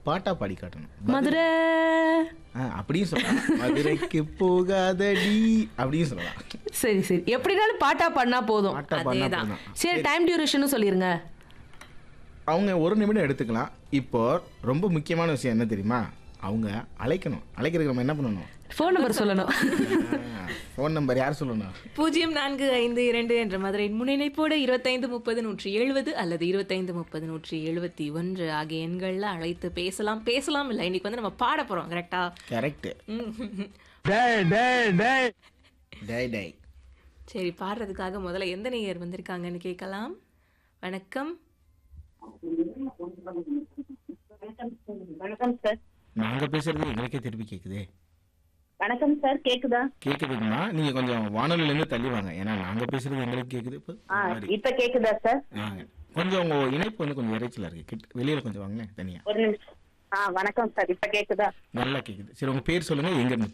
பாட்டா பாடி காட்டணும் மதுரை ஆ, அப்படியும் சொல்லலாம் மதுரைக்கு போகாதடி அப்படியும் சொல்லலாம் சரி சரி எப்படினாலும் பாட்டா பண்ணா போதும் பாட்டா பாடினா அதேதான். போதும் சரி டைம் டியூரேஷனும் சொல்லிருங்க அவங்க ஒரு நிமிடம் எடுத்துக்கலாம் இப்போ ரொம்ப முக்கியமான விஷயம் என்ன தெரியுமா அவங்க அழைக்கணும் அழைக்கிறதுக்கு நம்ம என்ன பண்ணணும் ஃபோன் நம்பர் சொல்லணும் ஃபோன் நம்பர் யார் சொல்லணும் பூஜ்ஜியம் நான்கு ஐந்து இரண்டு என்ற மதுரை முன்னிணைப்போடு இருபத்தைந்து முப்பது நூற்றி எழுபது அல்லது இருபத்தைந்து முப்பது நூற்றி எழுபத்தி ஒன்று ஆகிய எண்களில் அழைத்து பேசலாம் பேசலாம் இல்லை இன்னைக்கு வந்து நம்ம பாட போறோம் கரெக்டா கரெக்ட் டேய் டேய் டேய் டை டை சரி பாடுறதுக்காக முதல்ல எந்த நேயர் வந்திருக்காங்கன்னு கேட்கலாம் வணக்கம் வணக்கம் சார் நாங்க பேசுறது எங்களுக்கே திருப்பி கேக்குதே வணக்கம் சார் கேக்குதா கேக்குதுங்கம்மா நீங்க கொஞ்சம் வானொலியில இருந்து தள்ளி வாங்க ஏன்னா நாங்க பேசுறது எங்களுக்கு கேக்குது இப்போ ஆ ஒரு மாதிரி. இப்ப கேக்குதா சார் ஆ, கொஞ்சம் உங்க இணைப்பு வந்து கொஞ்சம் இறைச்சலா இருக்கு கிட்ட- வெளியில கொஞ்சம் வாங்களேன் தனியா ஒரு நிமிஷம் ஆ வணக்கம் சார் இப்ப கேக்குதா நல்லா கேக்குது சரி உங்க பேர் சொல்லுங்க எங்க இருந்து